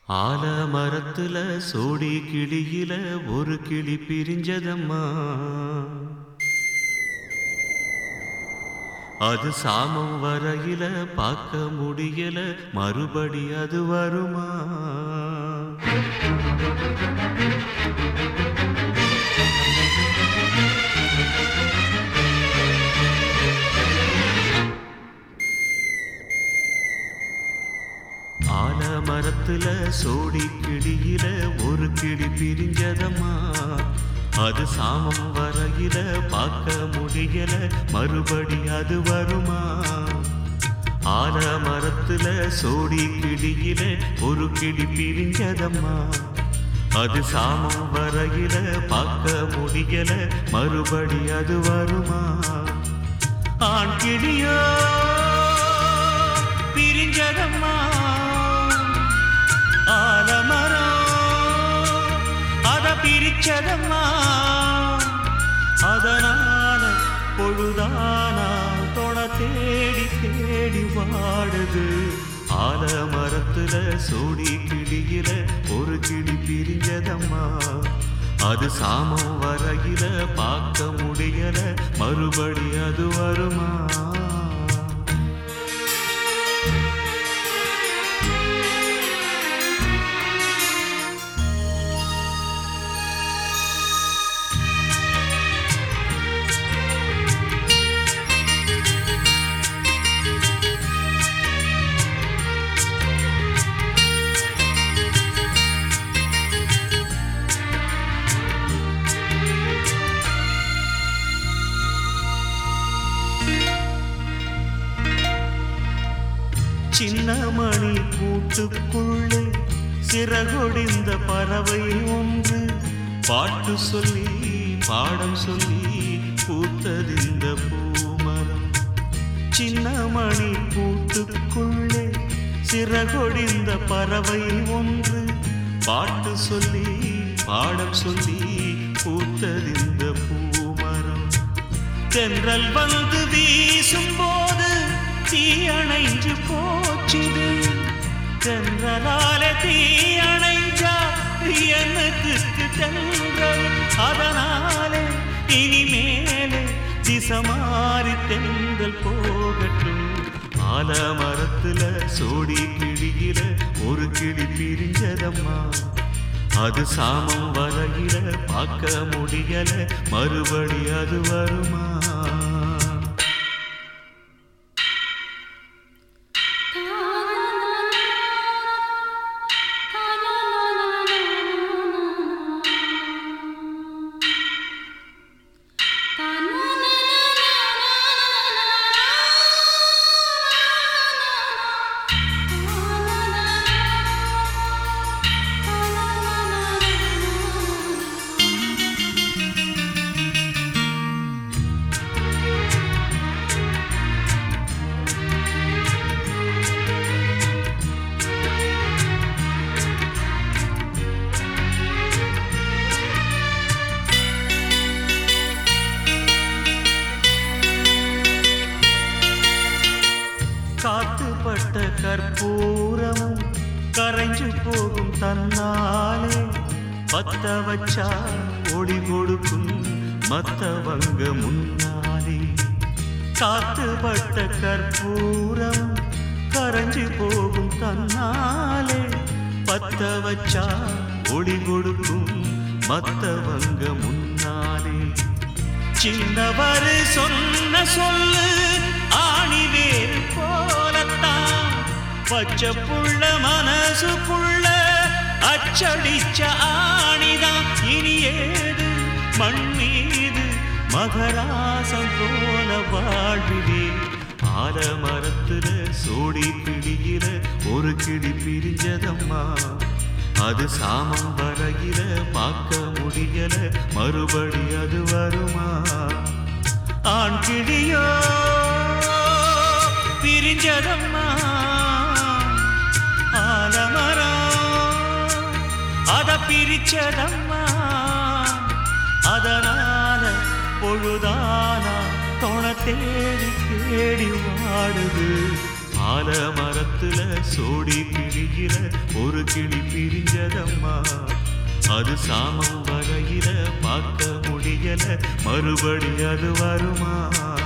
ஆலமரத்துல சோடி கிளியில ஒரு கிளி பிரிஞ்சதம்மா அது சாமம் வரையில பார்க்க முடியல மறுபடி அது வருமா ஆலமரத்துல சோடி கிளியில ஒரு கிளி பிரிஞ்சதம்மா அது சாமம் வரையில பார்க்க முடியல மறுபடி அது வருமா ஆலமரத்துல சோடி கிளியில ஒரு கிளி பிரிஞ்சதம்மா அது சாமம் வரையில பார்க்க முடியல மறுபடி அது வருமா ஆண் கிளியோ பிரிஞ்சதம்மா ஆலமரம் அத பிரிச்சதம்மா அதனால பொழுதானா தொண தேடி தேடி வாடுது ஆலமரத்துல சோடி கிளியில ஒரு கிளி பிரிஞ்சதம்மா அது சாமம் வரையில பார்க்க முடியல மறுபடி அது வருமா சின்ன மணி கூட்டுக்குள்ளே சிறகொடிந்த பறவை ஒன்று பாட்டு சொல்லி பாடம் சொல்லி பூத்ததிந்த பூமரம் சின்ன மணி கூட்டுக்குள்ளே சிறகொடிந்த பறவை ஒன்று பாட்டு சொல்லி பாடம் சொல்லி பூத்ததிந்த பூமரம் தென்றல் வந்து வீசும் போது தீயணைஞ்சு போச்சுது தென்றலால தீயணைஞ்சா எனக்கு தென்றல் அதனாலே இனிமேலே திசமாறி தென்றல் போகட்டும் ஆலமரத்துல சோடி கிளியில ஒரு கிளி பிரிஞ்சதம்மா அது சாமம் வரையில பார்க்க முடியல மறுபடி அது வருமா காத்துப்பட்ட கற்பூரமும் கரைஞ்சு போகும் தன்னாலே பத்த வச்சா ஒளி கொடுக்கும் மத்தவங்க முன்னாலே காத்துப்பட்ட கற்பூரம் கரைஞ்சு போகும் தன்னாலே பத்த வச்சா ஒளி கொடுக்கும் மத்தவங்க முன்னாலே சின்னவர் சொன்ன சொல்லு ஆணிவேர் போலத்தான் பச்சை புள்ள மனசுக்குள்ள அச்சடிச்ச ஆணிதான் இனி ஏது மண் மீது மகராசம் போல வாழ்விலே ஆலமரத்துல சோடி கிளியில ஒரு கிளி பிரிஞ்சதம்மா அது சாமம் வரையில பார்க்க முடியல மறுபடி அது வருமா ஆண் கிளியோ பிரிஞ்சதம்மா ஆலமரம் அத பிரிச்சதம்மா அதனால பொழுதானா தொண தேடி தேடி வாடுது ஆலமரத்துல சோடி கிளியில ஒரு கிளி பிரிஞ்சதம்மா அது சாமம் வரையில பார்க்க முடியல மறுபடி அது வருமா